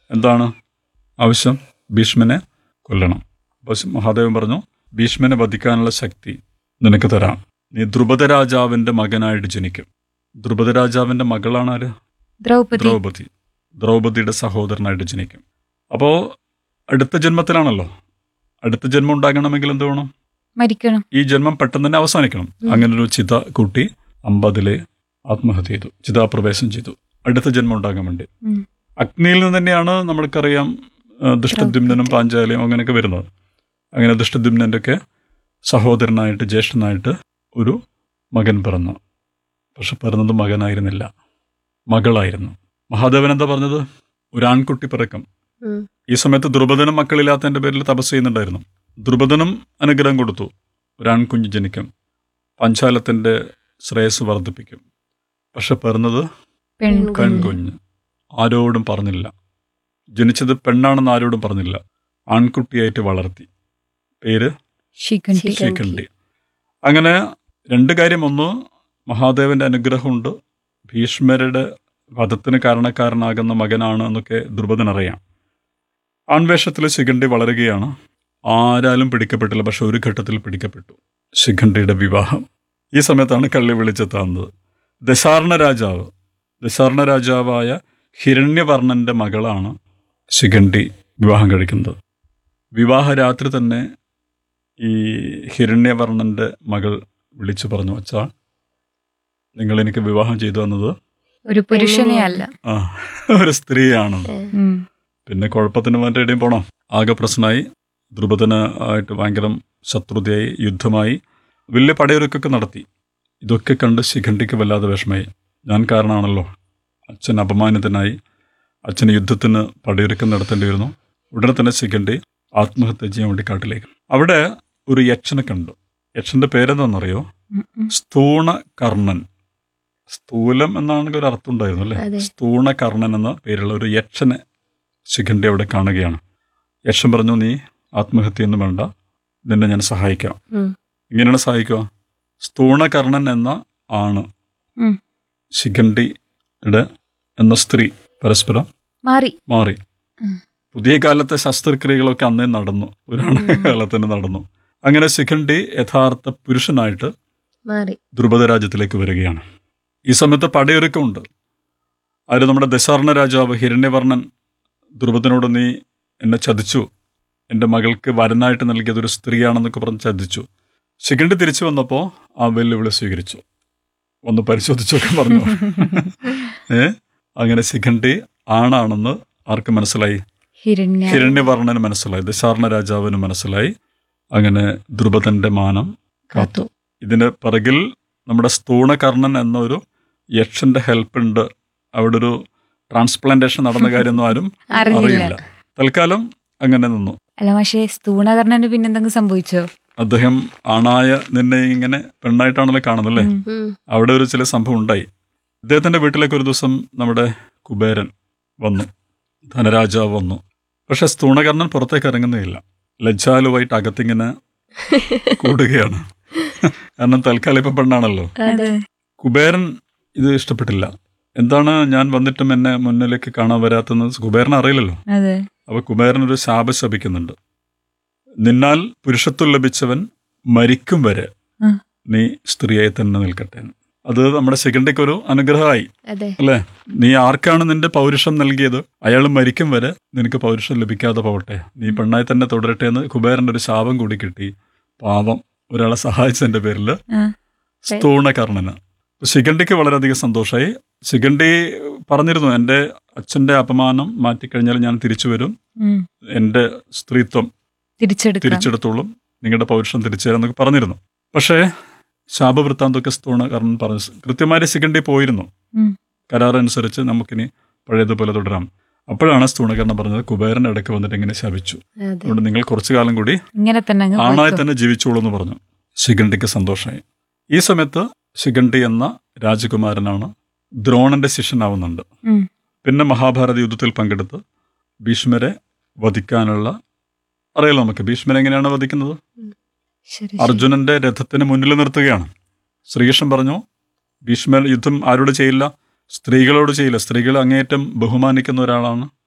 എന്താണ് ആവശ്യം ഭീഷ്മനെ കൊല്ലണം അപ്പോൾ മഹാദേവൻ പറഞ്ഞു ഭീഷ്മനെ വധിക്കാനുള്ള ശക്തി നിനക്ക് തരാം നീ ദ്രുപദ രാജാവിന്റെ മകനായിട്ട് ജനിക്കും ദ്രുപദ രാജാവിന്റെ മകളാണ് ആര് ദ്രൗപദി ദ്രൗപദി ദ്രൗപദിയുടെ സഹോദരനായിട്ട് ജനിക്കും അപ്പോൾ അടുത്ത ജന്മത്തിലാണല്ലോ അടുത്ത ജന്മം ഉണ്ടാകണമെങ്കിൽ എന്ത് വേണം മരിക്കണം ഈ ജന്മം പെട്ടെന്ന് തന്നെ അവസാനിക്കണം അങ്ങനെ ഒരു ചിത കൂട്ടി അമ്പതിലെ ആത്മഹത്യ ചെയ്തു ചിതാപ്രവേശം ചെയ്തു അടുത്ത ജന്മം ഉണ്ടാകാൻ വേണ്ടി ഉം. അഗ്നിയിൽ നിന്ന് തന്നെയാണ് നമ്മൾക്കറിയാം ആ, ദുഷ്ടദ്യുമ്നും പാഞ്ചാലിയും അങ്ങനെയൊക്കെ വരുന്നത് അങ്ങനെ ദുഷ്ടദ്യുമ്നൻ്റെ ഒക്കെ സഹോദരനായിട്ട് ജ്യേഷ്ഠനായിട്ട് ഒരു മകൻ പിറന്നു പക്ഷെ പിറന്നത് മകനായിരുന്നില്ല മകളായിരുന്നു മഹാദേവൻ എന്താ പറഞ്ഞത് ഒരു ആൺകുട്ടി പിറക്കും ഉം. ഈ സമയത്ത് ദ്രുപദനും മക്കളില്ലാത്തതിന്റെ പേരിൽ തപസ് ചെയ്യുന്നുണ്ടായിരുന്നു ദ്രുപദനും അനുഗ്രഹം കൊടുത്തു ഒരു ആൺകുഞ്ഞ് ജനിക്കും പഞ്ചാലത്തിന്റെ ശ്രേയസ് വർദ്ധിപ്പിക്കും പക്ഷെ പിറന്നത് പെൺകുഞ്ഞ് പെൺകുഞ്ഞ് ആരോടും പറഞ്ഞില്ല ജനിച്ചത് പെണ്ണാണെന്ന് ആരോടും പറഞ്ഞില്ല ആൺകുട്ടിയായിട്ട് വളർത്തി പേര് ശിഖണ്ഡി ശിഖണ്ഡി. ശിഖണ്ഡി അങ്ങനെ രണ്ട് കാര്യം ഒന്ന് മഹാദേവന്റെ അനുഗ്രഹമുണ്ട് ഭീഷ്മരുടെ വധത്തിന് കാരണക്കാരനാകുന്ന മകനാണ് എന്നൊക്കെ ദ്രുപദനറിയാം ആൺവേഷത്തിൽ ശിഖണ്ഡി വളരുകയാണ് ആരാലും പിടിക്കപ്പെട്ടില്ല പക്ഷെ ഒരു ഘട്ടത്തിൽ പിടിക്കപ്പെട്ടു ശിഖണ്ഡിയുടെ വിവാഹം ഈ സമയത്താണ് കള്ളി വിളിച്ചെത്താവുന്നത് ദശാർണ രാജാവ് ദശാർണ രാജാവായ ഹിരണ്യവർണ്ണന്റെ മകളാണ് ശിഖണ്ഡി വിവാഹം കഴിക്കുന്നത് വിവാഹ രാത്രി തന്നെ ഈ ഹിരണ്യവർണ്ണന്റെ മകൾ വിളിച്ചു പറഞ്ഞു അച്ഛാ നിങ്ങൾ എനിക്ക് വിവാഹം ചെയ്തു തന്നത് ഒരു പുരുഷനെ അല്ല ആ ഒരു സ്ത്രീയാണ് ഉം. പിന്നെ കുഴപ്പത്തിന് വേണ്ടി എവിടെയും പോണം ആകെ പ്രശ്നമായി ദ്രുപദന് ആയിട്ട് ഭയങ്കര ശത്രുതയായി യുദ്ധമായി വലിയ പടയൊരുക്കൊക്കെ നടത്തി ഇതൊക്കെ കണ്ട് ശിഖണ്ഡിക്ക് വല്ലാതെ വിഷമായി ഞാൻ കാരണമാണല്ലോ അച്ഛൻ അപമാനിതനായി അച്ഛന് യുദ്ധത്തിന് പടയൊരുക്കം നടത്തേണ്ടി വരുന്നു ഉടനെ തന്നെ ശിഖണ്ഡി ആത്മഹത്യ ചെയ്യാൻ വേണ്ടി കാട്ടിലേക്ക് അവിടെ ഒരു യക്ഷനെ കണ്ടു യക്ഷന്റെ പേരെന്താണെന്നറിയോ ഉം, ഉം. സ്ഥൂണ കർണൻ സ്ഥൂലം എന്നാണ് ഒരു അർത്ഥം ഉണ്ടായിരുന്നു അല്ലേ അതെ. സ്ഥൂണ കർണൻ എന്ന പേരുള്ള ഒരു യക്ഷനെ ശിഖണ്ഡി അവിടെ കാണുകയാണ് യക്ഷൻ പറഞ്ഞു നീ ആത്മഹത്യയൊന്നും വേണ്ട നിന്നെ ഞാൻ സഹായിക്കാം ഉം. ഇങ്ങനെയാണ് സഹായിക്കുക സ്ഥൂണകർണൻ എന്ന ആണ് ഉം. ശിഖണ്ഡിയുടെ എന്ന സ്ത്രീ പരസ്പരം മാറി മാറി ഉം. പുതിയ കാലത്തെ ശസ്ത്രക്രിയകളൊക്കെ അന്നേ നടന്നു പുരാണ കാലത്തിന് നടന്നു അങ്ങനെ ശിഖണ്ഡി യഥാർത്ഥ പുരുഷനായിട്ട് മാറി ദ്രുപദ രാജ്യത്തിലേക്ക് വരികയാണ് ഈ സമയത്ത് പടയൊരുക്കമുണ്ട് ആര് നമ്മുടെ ദശാർണ രാജാവ് ഹിരണ്യവർണ്ണൻ ദ്രുപദനോട് നീ എന്നെ ചതിച്ചു എൻ്റെ മകൾക്ക് വരനായിട്ട് നൽകിയത് ഒരു സ്ത്രീയാണെന്നൊക്കെ പറഞ്ഞ് ചതിച്ചു ശിഖണ്ഡി തിരിച്ചു വന്നപ്പോൾ ആ വെല്ലുവിളി സ്വീകരിച്ചു ഒന്ന് പരിശോധിച്ചൊക്കെ പറഞ്ഞു ഏ അങ്ങനെ ശിഖണ്ഡി ആണാണെന്ന് ആർക്ക് മനസ്സിലായി ഹിരണ്യ ഹിരണ്യവർണ്ണന് മനസ്സിലായി ദശാർണ രാജാവിന് മനസ്സിലായി അങ്ങനെ ദ്രുപദന്റെ മാനം കാത്തു ഇതിന് പിറകിൽ നമ്മുടെ സ്ഥൂണകർണൻ എന്നൊരു യക്ഷന്റെ ഹെൽപ്പ് ഉണ്ട് അവിടെ ഒരു ട്രാൻസ്പ്ലാന്റേഷൻ നടന്ന കാര്യമൊന്നും ആരും അറിഞ്ഞില്ല അറിയില്ല തൽക്കാലം അങ്ങനെ നിന്നു അല്ല പക്ഷേ സ്ഥൂണകർണന് പിന്നെന്തെങ്കിലും സംഭവിച്ചോ അദ്ദേഹം ആണായ നിന്നെ ഇങ്ങനെ പെണ്ണായിട്ടാണല്ലോ കാണുന്നല്ലേ ഉം. ഉം. അവിടെ ഒരു ചില സംഭവം ഉണ്ടായി ഇദ്ദേഹത്തിന്റെ വീട്ടിലേക്ക് ഒരു ദിവസം നമ്മുടെ കുബേരൻ വന്നു ധനരാജാവ് വന്നു പക്ഷെ സ്ഥൂണകർണൻ പുറത്തേക്ക് ഇറങ്ങുന്നില്ല ലജ്ജാലുവായിട്ട് അകത്തിങ്ങനെ കൂടുകയാണ് കാരണം തൽക്കാലം ഇപ്പം പെണ്ണാണല്ലോ അതെ കുബേരൻ ഇത് ഇഷ്ടപ്പെട്ടില്ല എന്താണ് ഞാൻ വന്നിട്ടും എന്നെ മുന്നിലേക്ക് കാണാൻ വരാത്തെന്ന് കുബേരൻ അറിയില്ലല്ലോ അതെ അപ്പൊ കുബേരൻ ഒരു ശാപം ശപിക്കുന്നുണ്ട് നിന്നാൽ പുരുഷത്വം ലഭിച്ചവൻ മരിക്കും വരെ ഉം. നീ സ്ത്രീയായി തന്നെ നിൽക്കട്ടെ എന്ന്. അത് നമ്മുടെ ശിഖണ്ഡിക്ക് ഒരു അനുഗ്രഹമായി അതെ അല്ലേ നീ ആർക്കാണ് നിന്റെ പൗരുഷം നൽകിയത് അയാൾ മരിക്കും വരെ നിനക്ക് പൗരുഷം ലഭിക്കാതെ പോകട്ടെ നീ പെണ്ണായി തന്നെ തുടരട്ടെ എന്ന് കുബേരന്റെ ഒരു ശാപം കൂടി കിട്ടി പാവം ഒരാളെ സഹായിച്ചതിന്റെ പേരിൽ ആ. സ്ഥൂണകർണന് ശിഖണ്ഡിക്ക് വളരെയധികം സന്തോഷമായി ശിഖണ്ഡി പറഞ്ഞിരുന്നു എൻ്റെ അച്ഛൻ്റെ അപമാനം മാറ്റിക്കഴിഞ്ഞാൽ ഞാൻ തിരിച്ചു വരും ഉം. എൻ്റെ സ്ത്രീത്വം തിരിച്ചെടുക്കാം തിരിച്ചെടുത്തോളും നിങ്ങളുടെ പൗരുഷം തിരിച്ചു തരാം എന്നൊക്കെ പറഞ്ഞിരുന്നു പക്ഷേ ശാപവൃത്താന്തൊക്കെ സ്ഥൂണകർണൻ പറഞ്ഞു കൃത്യമായി ശിഖണ്ഡി പോയിരുന്നു ഉം. കരാറനുസരിച്ച് നമുക്കിനി പഴയതുപോലെ തുടരാം അപ്പോഴാണ് സ്ഥൂണകർണൻ പറഞ്ഞത് കുബേരൻ ഇടയ്ക്ക് വന്നിട്ട് ഇങ്ങനെ ശപിച്ചു അതെ അതുകൊണ്ട് നിങ്ങൾ കുറച്ചു കാലം കൂടി ഇങ്ങനെ തന്നെ അങ്ങ് ആണായി പോയിക്കോ. തന്നെ ജീവിച്ചോളൂ എന്ന് പറഞ്ഞു ശിഖണ്ഡിക്ക് സന്തോഷമായി ഈ സമയത്ത് ശിഖണ്ഡി എന്ന രാജകുമാരനാണ് ദ്രോണന്റെ ശിഷ്യനാവുന്നുണ്ട് ഉം. പിന്നെ മഹാഭാരത യുദ്ധത്തിൽ പങ്കെടുത്ത് ഭീഷ്മരെ വധിക്കാനുള്ള അറിയാലോ നമുക്ക് ഭീഷ്മരെ എങ്ങനെയാണ് വധിക്കുന്നത് ശരി, ശരി. അർജുനന്റെ രഥത്തിന് മുന്നിൽ നിർത്തുകയാണ് ശ്രീകൃഷ്ണൻ പറഞ്ഞു ഭീഷ്മർ യുദ്ധം ആരോട് ചെയ്യില്ല സ്ത്രീകളോട് ചെയ്യില്ല സ്ത്രീകൾ അങ്ങേയറ്റം ബഹുമാനിക്കുന്ന ഒരാളാണ്